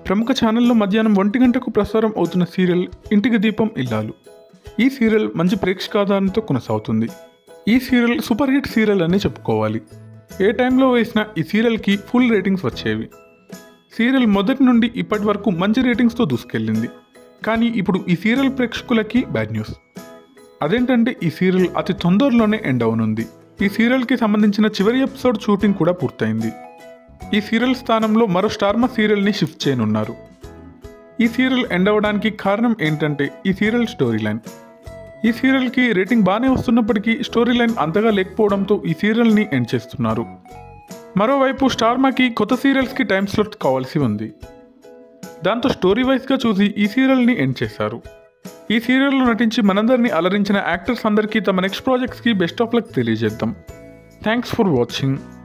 ప్రముఖ ఛానల్లో మధ్యాహ్నం ఒంటి గంటకు ప్రసారం అవుతున్న సీరియల్ ఇంటికి దీపం ఇల్లాలు ఈ సీరియల్ మంచి ప్రేక్షకాధారణతో కొనసాగుతుంది ఈ సీరియల్ సూపర్ హిట్ సీరియల్ అని చెప్పుకోవాలి ఏ టైంలో వేసిన ఈ సీరియల్కి ఫుల్ రేటింగ్స్ వచ్చేవి సీరియల్ మొదటి నుండి ఇప్పటి వరకు మంచి రేటింగ్స్తో దూసుకెళ్ళింది కానీ ఇప్పుడు ఈ సీరియల్ ప్రేక్షకులకి బ్యాడ్ న్యూస్ అదేంటంటే ఈ సీరియల్ అతి తొందరలోనే ఎండ్ అవనుంది ఈ సీరియల్కి సంబంధించిన చివరి ఎపిసోడ్ షూటింగ్ కూడా పూర్తయింది ఈ సీరియల్ స్థానంలో మరో స్టార్మా సీరియల్ని షిఫ్ట్ చేయనున్నారు ఈ సీరియల్ ఎండ్ అవ్వడానికి కారణం ఏంటంటే ఈ సీరియల్ స్టోరీ లైన్ ఈ సీరియల్కి రేటింగ్ బాగానే వస్తున్నప్పటికీ స్టోరీ లైన్ అంతగా లేకపోవడంతో ఈ సీరియల్ని ఎండ్ చేస్తున్నారు మరోవైపు స్టార్మాకి కొత్త సీరియల్స్కి టైం స్లాట్ కావాల్సి ఉంది దాంతో స్టోరీ వైజ్గా చూసి ఈ సీరియల్ని ఎండ్ చేశారు ఈ సీరియల్లో నటించి మనందరినీ అలరించిన యాక్టర్స్ అందరికీ తమ నెక్స్ట్ ప్రాజెక్ట్స్కి బెస్ట్ ఆఫ్ లక్ తెలియజేద్దాం థ్యాంక్స్ ఫర్ వాచింగ్